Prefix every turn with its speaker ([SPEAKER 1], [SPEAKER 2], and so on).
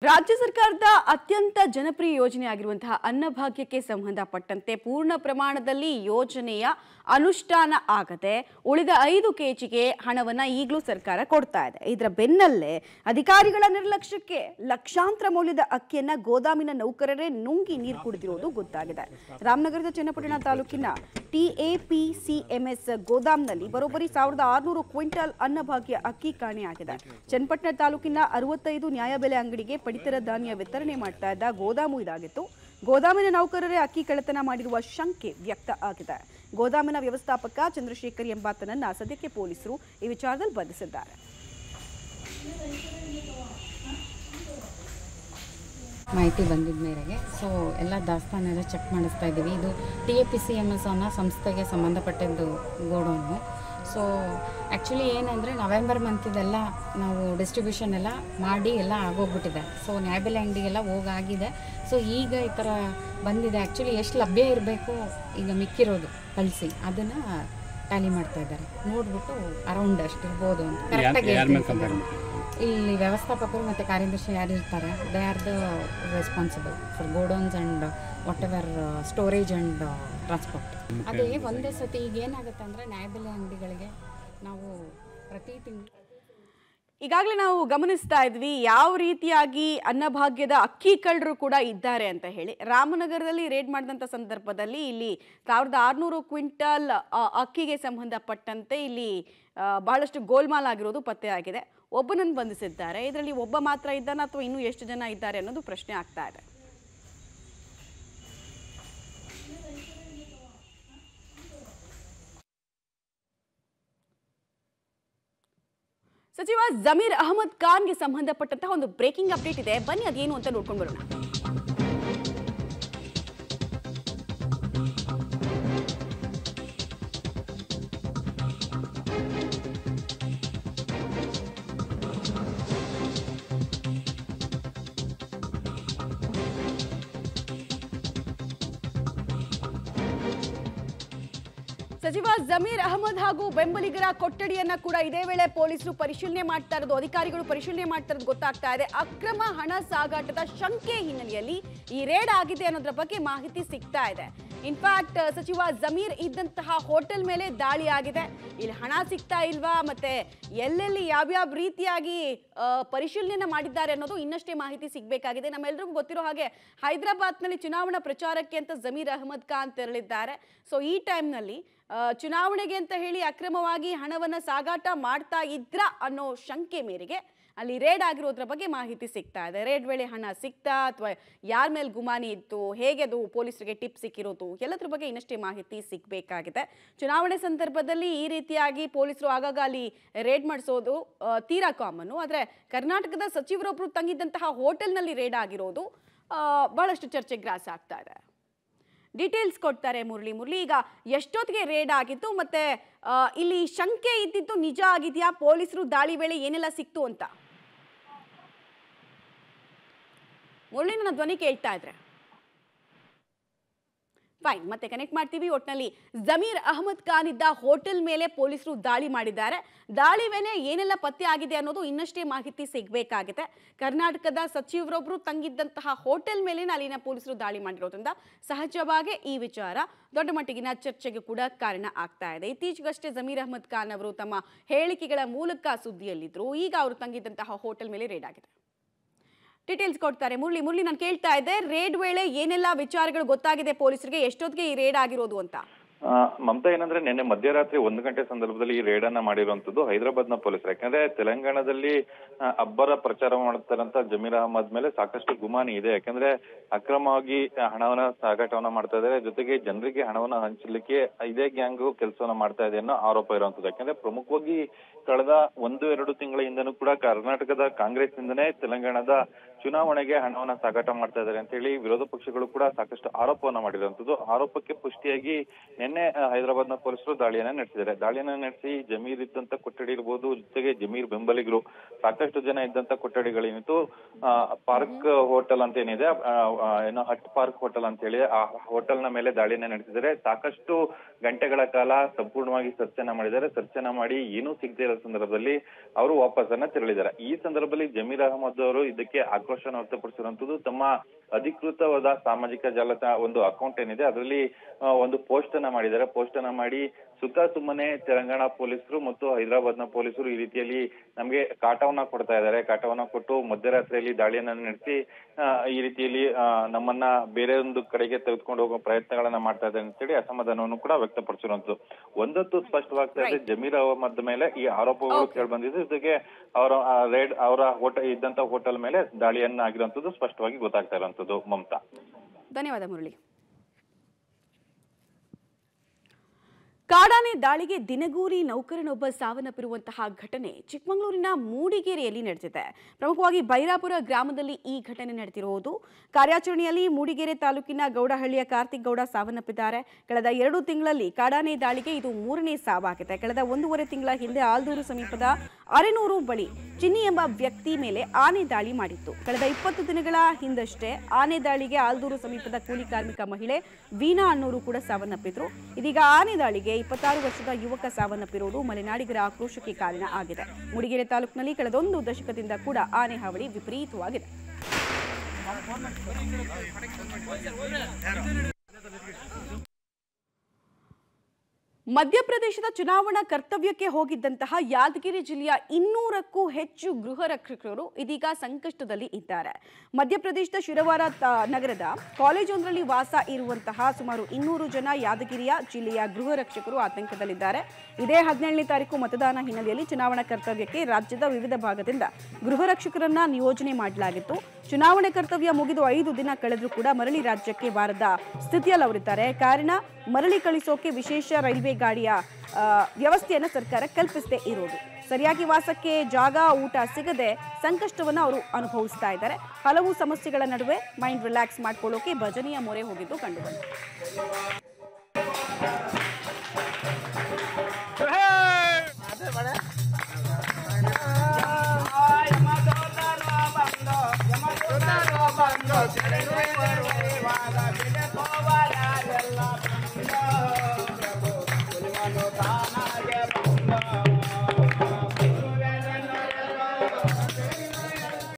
[SPEAKER 1] ರಾಜ್ಯ ಸರ್ಕಾರದ ಅತ್ಯಂತ ಜನಪ್ರಿಯ ಯೋಜನೆ ಆಗಿರುವಂತಹ ಅನ್ನಭಾಗ್ಯಕ್ಕೆ ಸಂಬಂಧಪಟ್ಟಂತೆ ಪೂರ್ಣ ಪ್ರಮಾಣದಲ್ಲಿ ಯೋಜನೆಯ ಅನುಷ್ಠಾನ ಆಗದೆ ಉಳಿದ ಐದು ಕೆಜಿಗೆ ಹಣವನ್ನ ಈಗಲೂ ಸರ್ಕಾರ ಕೊಡ್ತಾ ಇದೆ ಇದರ ಬೆನ್ನಲ್ಲೇ ಅಧಿಕಾರಿಗಳ ನಿರ್ಲಕ್ಷ್ಯಕ್ಕೆ ಲಕ್ಷಾಂತರ ಮೌಲ್ಯದ ಅಕ್ಕಿಯನ್ನ ಗೋದಾಮಿನ ನೌಕರರೇ ನುಂಗಿ ನೀರು ಕುಡಿದಿರುವುದು ಗೊತ್ತಾಗಿದೆ ರಾಮನಗರದ ಚನ್ನಪಟ್ಟಣ ತಾಲೂಕಿನ ಟಿಎಪಿಸಿಎಂಎಸ್ ಗೋದಾಮ್ನಲ್ಲಿ ಬರೋಬ್ಬರಿ ಸಾವಿರದ ಆರುನೂರು ಕ್ವಿಂಟಲ್ ಅನ್ನಭಾಗ್ಯ ಅಕ್ಕಿ ಕಾಣೆಯಾಗಿದೆ ಚನ್ನಪಟ್ಟಣ ತಾಲೂಕಿನ ಅರವತ್ತೈದು ನ್ಯಾಯಬೆಲೆ ಅಂಗಡಿಗೆ ಪಡಿತರ ಧಾನ್ಯ ವಿತರಣೆ ಮಾಡ್ತಾ ಇದ್ದ ಗೋದಾಮು ಇದಾಗಿತ್ತು ಗೋದಾಮಿನ ನೌಕರರೇ ಅಕ್ಕಿ ಕಳ್ಳತನ ಮಾಡಿರುವ ಶಂಕೆ ವ್ಯಕ್ತ ಆಗಿದೆ ಗೋದಾಮಿನ ವ್ಯವಸ್ಥಾಪಕ ಚಂದ್ರಶೇಖರ್ ಎಂಬಾತನನ್ನ ಸದ್ಯಕ್ಕೆ ಪೊಲೀಸರು ಈ ವಿಚಾರದಲ್ಲಿ ಬಂಧಿಸಿದ್ದಾರೆ
[SPEAKER 2] ಮಾಹಿತಿ ಬಂದಿದ್ದ ಮೇರೆಗೆ ಸೊ ಎಲ್ಲ ದಾಸ್ತಾನೆಲ್ಲ ಚೆಕ್ ಮಾಡಿಸ್ತಾ ಇದ್ದೀವಿ ಇದು T A P C M S ಅನ್ನೋ ಸಂಸ್ಥೆಗೆ ಸಂಬಂಧಪಟ್ಟಿದ್ದು ಗೋಡೌನು ಸೊ ಆ್ಯಕ್ಚುಲಿ ಏನಂದರೆ ನವೆಂಬರ್ ಮಂತಿದೆಲ್ಲ ನಾವು ಡಿಸ್ಟ್ರಿಬ್ಯೂಷನ್ ಎಲ್ಲ ಮಾಡಿ ಎಲ್ಲ ಆಗೋಗ್ಬಿಟ್ಟಿದೆ ಸೊ ನ್ಯಾಯಬೆಲೆ ಅಂಗಡಿಗೆಲ್ಲ ಹೋಗಾಗಿದೆ ಸೊ ಈಗ ಈ ಥರ ಬಂದಿದೆ ಆ್ಯಕ್ಚುಲಿ ಎಷ್ಟು ಲಭ್ಯ ಇರಬೇಕು ಈಗ ಮಿಕ್ಕಿರೋದು ಕಳಿಸಿ ಅದನ್ನು ಟ್ಯಾಲಿ ಮಾಡ್ತಾ ಇದ್ದಾರೆ ನೋಡ್ಬಿಟ್ಟು ಅರೌಂಡ್ ಅಷ್ಟು ಇರ್ಬೋದು ಅಂತ ಕರೆಕ್ಟಾಗಿ ಇಲ್ಲಿ ವ್ಯವಸ್ಥಾಪಕರು ಮತ್ತು ಕಾರ್ಯದರ್ಶಿ ಯಾರು ಇರ್ತಾರೆ they are the responsible for godowns and whatever storage and transport ಅದೇ ಒಂದೇ ಸತಿ ಈಗ ಏನಾಗುತ್ತೆ ಅಂದರೆ ನ್ಯಾಯಬೆಲೆ ಅಂಗಡಿಗಳಿಗೆ ನಾವು ಪ್ರತಿ ತಿಂಗಳು
[SPEAKER 1] ಈಗಾಗಲೇ ನಾವು ಗಮನಿಸ್ತಾ ಇದ್ವಿ ಯಾವ ರೀತಿಯಾಗಿ ಅನ್ನಭಾಗ್ಯದ ಅಕ್ಕಿ ಕಳ್ಳರು ಕೂಡ ಇದ್ದಾರೆ ಅಂತ ಹೇಳಿ ರಾಮನಗರದಲ್ಲಿ ರೇಡ್ ಮಾಡಿದಂಥ ಸಂದರ್ಭದಲ್ಲಿ ಇಲ್ಲಿ ಸಾವಿರದ ಆರುನೂರು ಕ್ವಿಂಟಲ್ ಆ, ಅಕ್ಕಿಗೆ ಸಂಬಂಧಪಟ್ಟಂತೆ ಇಲ್ಲಿ ಆ, ಬಹಳಷ್ಟು ಗೋಲ್ಮಾಲ್ ಆಗಿರೋದು ಪತ್ತೆಯಾಗಿದೆ ಒಬ್ಬನನ್ನು ಬಂಧಿಸಿದ್ದಾರೆ ಇದರಲ್ಲಿ ಒಬ್ಬ ಮಾತ್ರ ಇದ್ದಾನ ಅಥವಾ ಇನ್ನೂ ಎಷ್ಟು ಜನ ಇದ್ದಾರೆ ಅನ್ನೋದು ಪ್ರಶ್ನೆ ಆಗ್ತಾ ಇದೆ ಸಚಿವ ಜಮೀರ್ ಅಹಮದ್ ಖಾನ್ಗೆ ಸಂಬಂಧಪಟ್ಟಂತಹ ಒಂದು ಬ್ರೇಕಿಂಗ್ ಅಪ್ಡೇಟ್ ಇದೆ ಬನ್ನಿ ಅದೇನು ಅಂತ ನೋಡ್ಕೊಂಡು ಬರೋಣ ಸಚಿವ ಜಮೀರ್ ಅಹಮದ್ ಹಾಗೂ ಬೆಂಬಲಿಗರ ಕೊಠಡಿಯನ್ನ ಕೂಡ ಇದೇ ವೇಳೆ ಪೊಲೀಸರು ಪರಿಶೀಲನೆ ಮಾಡ್ತಾ ಇರೋದು ಅಧಿಕಾರಿಗಳು ಪರಿಶೀಲನೆ ಮಾಡ್ತಾ ಇರೋದು ಗೊತ್ತಾಗ್ತಾ ಇದೆ ಅಕ್ರಮ ಹಣ ಸಾಗಾಟದ ಶಂಕೆ ಹಿನ್ನೆಲೆಯಲ್ಲಿ ಈ ರೇಡ್ ಆಗಿದೆ ಅನ್ನೋದ್ರ ಬಗ್ಗೆ ಮಾಹಿತಿ ಸಿಗ್ತಾ ಇದೆ ಇನ್ಫ್ಯಾಕ್ಟ್ ಸಚಿವ ಜಮೀರ್ ಇದ್ದಂತಹ ಹೋಟೆಲ್ ಮೇಲೆ ದಾಳಿ ಆಗಿದೆ ಇಲ್ಲಿ ಹಣ ಸಿಗ್ತಾ ಇಲ್ವಾ ಮತ್ತೆ ಎಲ್ಲೆಲ್ಲಿ ಯಾವ್ಯಾವ ರೀತಿಯಾಗಿ ಆ, ಪರಿಶೀಲನೆ ಮಾಡಿದ್ದಾರೆ ಅನ್ನೋದು ಇನ್ನಷ್ಟೇ ಮಾಹಿತಿ ಸಿಗಬೇಕಾಗಿದೆ ನಮ್ಮೆಲ್ಲರಿಗೂ ಗೊತ್ತಿರೋ ಹಾಗೆ ಹೈದರಾಬಾದ್ನಲ್ಲಿ ಚುನಾವಣಾ ಪ್ರಚಾರಕ್ಕೆ ಅಂತ ಜಮೀರ್ ಅಹಮದ್ ಖಾನ್ ತೆರಳಿದ್ದಾರೆ ಸೊ ಈ ಟೈಮ್ನಲ್ಲಿ ಚುನಾವಣೆಗೆ ಅಂತ ಹೇಳಿ ಅಕ್ರಮವಾಗಿ ಹಣವನ್ನ ಸಾಗಾಟ ಮಾಡ್ತಾ ಇದ್ರ ಅನ್ನೋ ಶಂಕೆ ಮೇರೆಗೆ ಅಲ್ಲಿ ರೇಡ್ ಆಗಿರೋದ್ರ ಬಗ್ಗೆ ಮಾಹಿತಿ ಸಿಗ್ತಾ ಇದೆ ರೇಡ್ ವೇಳೆ ಹಣ ಸಿಗ್ತಾ ಅಥವಾ ಯಾರ ಮೇಲೆ ಗುಮಾನಿ ಇತ್ತು ಹೇಗೆ ಅದು ಪೊಲೀಸರಿಗೆ ಟಿಪ್ ಸಿಕ್ಕಿರೋದು ಎಲ್ಲದ್ರ ಬಗ್ಗೆ ಇನ್ನಷ್ಟೇ ಮಾಹಿತಿ ಸಿಗಬೇಕಾಗಿದೆ ಚುನಾವಣೆ ಸಂದರ್ಭದಲ್ಲಿ ಈ ರೀತಿಯಾಗಿ ಪೊಲೀಸರು ಆಗಾಗ ಅಲ್ಲಿ ರೇಡ್ ಮಾಡಿಸೋದು ಆ, ತೀರಾ ಕಾಮನ್ನು ಆದರೆ ಕರ್ನಾಟಕದ ಸಚಿವರೊಬ್ಬರು ತಂಗಿದ್ದಂತಹ ಹೋಟೆಲ್ನಲ್ಲಿ ರೇಡ್ ಆಗಿರೋದು ಆ, ಬಹಳಷ್ಟು ಚರ್ಚೆ ಗ್ರಾಸ ಆಗ್ತಾ ಇದೆ ಡೀಟೇಲ್ಸ್ ಕೊಡ್ತಾರೆ ಮುರಳಿ ಮುರಳಿ ಈಗ ಎಷ್ಟೊತ್ತಿಗೆ ರೇಡ್ ಆಗಿತ್ತು ಮತ್ತೆ ಆ, ಇಲ್ಲಿ ಶಂಕೆ ಇದ್ದಿದ್ದು ನಿಜ ಆಗಿದೆಯಾ ಪೊಲೀಸರು ದಾಳಿ ವೇಳೆ ಏನೆಲ್ಲ ಸಿಕ್ತು ಅಂತ ಮುರಳಿ ನನ್ನ ಧ್ವನಿ ಕೇಳ್ತಾ ಇದ್ರೆ ಫೈನ್ ಮತ್ತೆ ಕನೆಕ್ಟ್ ಮಾಡ್ತೀವಿ ಒಟ್ನಲ್ಲಿ ಜಮೀರ್ ಅಹಮದ್ ಖಾನ್ ಇದ್ದ ಹೋಟೆಲ್ ಮೇಲೆ ಪೊಲೀಸರು ದಾಳಿ ಮಾಡಿದ್ದಾರೆ ದಾಳಿ ವೇಳೆ ಏನೆಲ್ಲ ಪತ್ತೆ ಆಗಿದೆ ಅನ್ನೋದು ಇನ್ನಷ್ಟೇ ಮಾಹಿತಿ ಸಿಗಬೇಕಾಗಿದೆ ಕರ್ನಾಟಕದ ಸಚಿವರೊಬ್ಬರು ತಂಗಿದ್ದಂತಹ ಹೋಟೆಲ್ ಮೇಲೆ ಅಲ್ಲಿನ ಪೊಲೀಸರು ದಾಳಿ ಮಾಡಿರೋದ್ರಿಂದ ಸಹಜವಾಗಿ ಈ ವಿಚಾರ ದೊಡ್ಡ ಮಟ್ಟಿಗಿನ ಚರ್ಚೆಗೆ ಕೂಡ ಕಾರಣ ಆಗ್ತಾ ಇದೆ ಇತ್ತೀಚೆಗಷ್ಟೇ ಜಮೀರ್ ಅಹಮದ್ ಖಾನ್ ಅವರು ತಮ್ಮ ಹೇಳಿಕೆಗಳ ಮೂಲಕ ಸುದ್ದಿಯಲ್ಲಿದ್ರು ಈಗ ಅವರು ತಂಗಿದ್ದಂತಹ ಹೋಟೆಲ್ ಮೇಲೆ ರೇಡ್ ಆಗಿದೆ ಡೀಟೇಲ್ಸ್ ಕೊಡ್ತಾರೆ ಮುರಳಿ ಮುರಳಿ ನಾನು ಕೇಳ್ತಾ ಇದ್ದೆ ರೇಡ್ ವೇಳೆ ಏನೆಲ್ಲ ವಿಚಾರಗಳು ಗೊತ್ತಾಗಿದೆ ಪೊಲೀಸರಿಗೆ ಎಷ್ಟೊತ್ತಿಗೆ ಈ ರೇಡ್ ಆಗಿರೋದು ಅಂತ
[SPEAKER 3] ಆ, ಮಮತಾ ಏನಂದ್ರೆ ನಿನ್ನೆ ಮಧ್ಯರಾತ್ರಿ ಒಂದು ಗಂಟೆ ಸಂದರ್ಭದಲ್ಲಿ ಈ ರೇಡ್ ಅನ್ನ ಮಾಡಿರುವಂತದ್ದು ಹೈದರಾಬಾದ್ ನ ಪೊಲೀಸರು ಯಾಕಂದ್ರೆ ತೆಲಂಗಾಣದಲ್ಲಿ ಆ, ಅಬ್ಬರ ಪ್ರಚಾರ ಮಾಡುತ್ತಾರಂತ ಜಮೀರ್ ಅಹಮದ್ ಮೇಲೆ ಸಾಕಷ್ಟು ಗುಮಾನಿ ಇದೆ ಯಾಕಂದ್ರೆ ಅಕ್ರಮವಾಗಿ ಹಣವನ್ನ ಸಾಗಾಟವನ್ನ ಮಾಡ್ತಾ ಇದ್ದಾರೆ ಜೊತೆಗೆ ಜನರಿಗೆ ಹಣವನ್ನ ಹಂಚಲಿಕ್ಕೆ ಇದೇ ಗ್ಯಾಂಗ್ ಕೆಲಸವನ್ನ ಮಾಡ್ತಾ ಇದೆ ಅನ್ನೋ ಆರೋಪ ಇರುವಂತದ್ದು ಯಾಕಂದ್ರೆ ಪ್ರಮುಖವಾಗಿ ಕಳೆದ ಒಂದು ಎರಡು ತಿಂಗಳ ಹಿಂದನೂ ಕೂಡ ಕರ್ನಾಟಕದ ಕಾಂಗ್ರೆಸ್ ನಿಂದನೇ ತೆಲಂಗಾಣದ ಚುನಾವಣೆಗೆ ಹಣವನ್ನ ಸಾಗಾಟ ಮಾಡ್ತಾ ಇದ್ದಾರೆ ಅಂತ ಹೇಳಿ ವಿರೋಧ ಪಕ್ಷಗಳು ಕೂಡ ಸಾಕಷ್ಟು ಆರೋಪವನ್ನ ಮಾಡಿರುವಂತದ್ದು ಆರೋಪಕ್ಕೆ ಪುಷ್ಟಿಯಾಗಿ ನಿನ್ನೆ ಹೈದರಾಬಾದ್ ನ ಪೊಲೀಸರು ದಾಳಿಯನ್ನ ನಡೆಸಿದ್ದಾರೆ ದಾಳಿಯನ್ನ ನಡೆಸಿ ಜಮೀರ್ ಇದ್ದಂತ ಕೊಠಡಿ ಇರ್ಬೋದು ಜೊತೆಗೆ ಜಮೀರ್ ಬೆಂಬಲಿಗರು ಸಾಕಷ್ಟು ಜನ ಇದ್ದಂತ ಕೊಠಡಿಗಳೇನಿತ್ತು ಆ, ಪಾರ್ಕ್ ಹೋಟೆಲ್ ಅಂತ ಏನಿದೆ ಆ, ಆ, ಏನೋ ಹಟ್ ಪಾರ್ಕ್ ಹೋಟೆಲ್ ಅಂತ ಹೇಳಿ ಆ ಹೋಟೆಲ್ ನ ಮೇಲೆ ದಾಳಿಯನ್ನ ನಡೆಸಿದ್ದಾರೆ ಸಾಕಷ್ಟು ಗಂಟೆಗಳ ಕಾಲ ಸಂಪೂರ್ಣವಾಗಿ ಸರ್ಚನ್ನ ಮಾಡಿದ್ದಾರೆ ಸರ್ಚನ್ನ ಮಾಡಿ ಏನೂ ಸಿಗದೆ ಇರೋ ಸಂದರ್ಭದಲ್ಲಿ ಅವರು ವಾಪಸ್ಸನ್ನ ತೆರಳಿದ್ದಾರೆ ಈ ಸಂದರ್ಭದಲ್ಲಿ ಜಮೀರ್ ಅಹಮದ್ ಅವರು ಇದಕ್ಕೆ ಆಕ್ರೋಶನ ವ್ಯಕ್ತಪಡಿಸಿರುವಂತದ್ದು ತಮ್ಮ ಅಧಿಕೃತವಾದ ಸಾಮಾಜಿಕ ಜಾಲತಾಣ ಒಂದು ಅಕೌಂಟ್ ಏನಿದೆ ಅದರಲ್ಲಿ ಆ, ಒಂದು ಪೋಸ್ಟ್ ಅನ್ನ ಮಾಡಿದ್ದಾರೆ ಪೋಸ್ಟ್ ಅನ್ನ ಮಾಡಿ ಸುಖ ಸುಮ್ಮನೆ ತೆಲಂಗಾಣ ಪೊಲೀಸರು ಮತ್ತು ಹೈದರಾಬಾದ್ನ ಪೊಲೀಸರು ಈ ರೀತಿಯಲ್ಲಿ ನಮಗೆ ಕಾಟವನ್ನ ಕೊಡ್ತಾ ಇದ್ದಾರೆ ಕಾಟವನ್ನ ಕೊಟ್ಟು ಮಧ್ಯರಾತ್ರಿಯಲ್ಲಿ ದಾಳಿಯನ್ನ ನಡೆಸಿ ಆ, ಈ ರೀತಿಯಲ್ಲಿ ಆ, ನಮ್ಮನ್ನ ಬೇರೆ ಒಂದು ಕಡೆಗೆ ತೆಗೆದುಕೊಂಡು ಹೋಗೋ ಪ್ರಯತ್ನಗಳನ್ನ ಮಾಡ್ತಾ ಇದ್ದಾರೆ ಅಂತೇಳಿ ಅಸಮಾಧಾನವನ್ನು ಕೂಡ ವ್ಯಕ್ತಪಡಿಸಿರುವಂತದ್ದು ಒಂದತ್ತು ಸ್ಪಷ್ಟವಾಗ್ತಾ ಇದೆ ಜಮೀರ್ ಅಹಮದ್ ಮೇಲೆ ಈ ಆರೋಪಗಳು ಕೇಳಿ ಬಂದಿದ್ದು ಜೊತೆಗೆ ಅವರ ರೇಡ್ ಅವರ ಹೋಟೆಲ್ ಇದ್ದಂತ ಹೋಟೆಲ್ ಮೇಲೆ ದಾಳಿಯನ್ನ ಆಗಿರುವಂತದ್ದು ಸ್ಪಷ್ಟವಾಗಿ ಗೊತ್ತಾಗ್ತಾ ಇರುವಂತದ್ದು ಮಮತಾ
[SPEAKER 1] ಧನ್ಯವಾದ ಮುರಳಿ ಕಾಡಾನೆ ದಾಳಿಗೆ ದಿನಗೂಲಿ ನೌಕರನೊಬ್ಬ ಸಾವನ್ನಪ್ಪಿರುವಂತಹ ಘಟನೆ ಚಿಕ್ಕಮಗಳೂರಿನ ಮೂಡಿಗೆರೆಯಲ್ಲಿ ನಡೆದಿದೆ ಪ್ರಮುಖವಾಗಿ ಬೈರಾಪುರ ಗ್ರಾಮದಲ್ಲಿ ಈ ಘಟನೆ ನಡೆದಿರುವುದು ಕಾರ್ಯಾಚರಣೆಯಲ್ಲಿ ಮೂಡಿಗೆರೆ ತಾಲೂಕಿನ ಗೌಡಹಳ್ಳಿಯ ಕಾರ್ತಿಕ್ ಗೌಡ ಸಾವನ್ನಪ್ಪಿದ್ದಾರೆ ಕಳೆದ ಎರಡು ತಿಂಗಳಲ್ಲಿ ಕಾಡಾನೆ ದಾಳಿಗೆ ಇದು ಮೂರನೇ ಸಾವಾಗಿದೆ ಕಳೆದ ಒಂದೂವರೆ ತಿಂಗಳ ಹಿಂದೆ ಆಲ್ದೂರು ಸಮೀಪದ ಅರೆನೂರು ಬಳಿ ಚಿನ್ನಿ ಎಂಬ ವ್ಯಕ್ತಿ ಮೇಲೆ ಆನೆ ದಾಳಿ ಮಾಡಿತ್ತು ಕಳೆದ ಇಪ್ಪತ್ತು ದಿನಗಳ ಹಿಂದಷ್ಟೇ ಆನೆ ದಾಳಿಗೆ ಆಲ್ದೂರು ಸಮೀಪದ ಕೂಲಿ ಕಾರ್ಮಿಕ ಮಹಿಳೆ ವೀಣಾ ಅನ್ನೋರು ಕೂಡ ಸಾವನ್ನಪ್ಪಿದ್ರು ಇದೀಗ ಆನೆ ದಾಳಿಗೆ ಇಪ್ಪತ್ತಾರು ವರ್ಷದ ಯುವಕ ಸಾವನ್ನಪ್ಪಿರುವುದು ಮಲೆನಾಡಿಗರ ಆಕ್ರೋಶಕ್ಕೆ ಕಾರಣ ಆಗಿದೆ ಮೂಡಿಗೆರೆ ತಾಲೂಕಿನಲ್ಲಿ ಕಳೆದೊಂದು ದಶಕದಿಂದ ಕೂಡ ಆನೆ ಹಾವಳಿ ವಿಪರೀತವಾಗಿದೆ ಮಧ್ಯಪ್ರದೇಶದ ಚುನಾವಣಾ ಕರ್ತವ್ಯಕ್ಕೆ ಹೋಗಿದ್ದಂತಹ ಯಾದಗಿರಿ ಜಿಲ್ಲೆಯ ಇನ್ನೂರಕ್ಕೂ ಹೆಚ್ಚು ಗೃಹ ರಕ್ಷಕರು ಇದೀಗ ಸಂಕಷ್ಟದಲ್ಲಿ ಇದ್ದಾರೆ ಮಧ್ಯಪ್ರದೇಶದ ಶಿರವಾರ ತ- ನಗರದ ಕಾಲೇಜೊಂದರಲ್ಲಿ ವಾಸ ಇರುವಂತಹ ಸುಮಾರು ಇನ್ನೂರು ಜನ ಯಾದಗಿರಿಯ ಜಿಲ್ಲೆಯ ಗೃಹ ರಕ್ಷಕರು ಆತಂಕದಲ್ಲಿದ್ದಾರೆ ಇದೇ ಹದಿನೇಳನೇ ತಾರೀಕು ಮತದಾನ ಹಿನ್ನೆಲೆಯಲ್ಲಿ ಚುನಾವಣಾ ಕರ್ತವ್ಯಕ್ಕೆ ರಾಜ್ಯದ ವಿವಿಧ ಭಾಗದಿಂದ ಗೃಹ ರಕ್ಷಕರನ್ನ ನಿಯೋಜನೆ ಮಾಡಲಾಗಿತ್ತು ಚುನಾವಣೆ ಕರ್ತವ್ಯ ಮುಗಿದು ಐದು ದಿನ ಕಳೆದರೂ ಕೂಡ ಮರಳಿ ರಾಜ್ಯಕ್ಕೆ ಬಾರದ ಸ್ಥಿತಿಯಲ್ಲಿ ಅವರಿದ್ದಾರೆ ಕಾರಣ ಮರಳಿ ಕಳಿಸೋಕೆ ವಿಶೇಷ ರೈಲ್ವೆ ಗಾಡಿಯ ಆ, ವ್ಯವಸ್ಥೆಯನ್ನು ಸರ್ಕಾರ ಕಲ್ಪಿಸದೇ ಇರೋದು ಸರಿಯಾಗಿ ವಾಸಕ್ಕೆ ಜಾಗ ಊಟ ಸಿಗದೆ ಸಂಕಷ್ಟವನ್ನು ಅವರು ಅನುಭವಿಸ್ತಾ ಇದ್ದಾರೆ ಹಲವು ಸಮಸ್ಯೆಗಳ ನಡುವೆ ಮೈಂಡ್ ರಿಲ್ಯಾಕ್ಸ್ ಮಾಡ್ಕೊಳ್ಳೋಕೆ ಭಜನೆಯ ಮೊರೆ ಹೋಗಿದ್ದು ಕಂಡುಬಂತು
[SPEAKER 4] ಬಂದು